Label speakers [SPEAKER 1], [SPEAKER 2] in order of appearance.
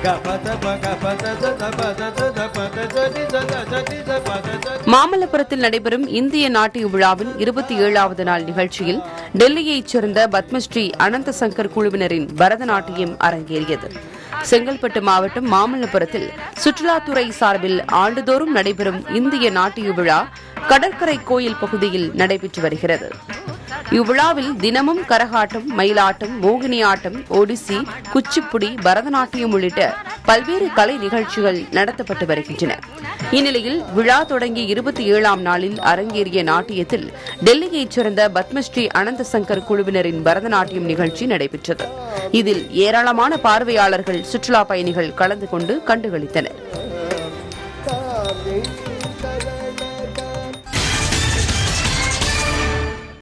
[SPEAKER 1] மாமல்லபுரத்தில் நடைபெறும் இந்திய நாட்டிய விழாவின் இருபத்தி ஏழாவது நாள் நிகழ்ச்சியில் டெல்லியைச் சேர்ந்த பத்மஸ்ரீ அனந்த சங்கர் குழுவினரின் பரதநாட்டியம் அரங்கேறியது செங்கல்பட்டு மாவட்டம் மாமல்லபுரத்தில் சுற்றுலாத்துறை சார்பில் ஆண்டுதோறும் நடைபெறும் இந்திய நாட்டிய விழா கடற்கரை கோயில் பகுதியில் நடைபெற்று வருகிறது இவ்விழாவில் தினமும் கரகாட்டம் மயிலாட்டம் மோகினி ஆட்டம் ஒடிசி குச்சிப்புடி பரதநாட்டியம் உள்ளிட்ட பல்வேறு கலை நிகழ்ச்சிகள் நடத்தப்பட்டு வருகின்றன இந்நிலையில் விழா தொடங்கிய இருபத்தி ஏழாம் நாளில் அரங்கேறிய நாட்டியத்தில் டெல்லியைச் சேர்ந்த பத்மஸ்ரீ அனந்த சங்கர் குழுவினரின் பரதநாட்டியம் நிகழ்ச்சி நடைபெற்றது இதில் ஏராளமான பார்வையாளர்கள் சுற்றுலா பயணிகள் கலந்து கொண்டு கண்டுகளித்தனர்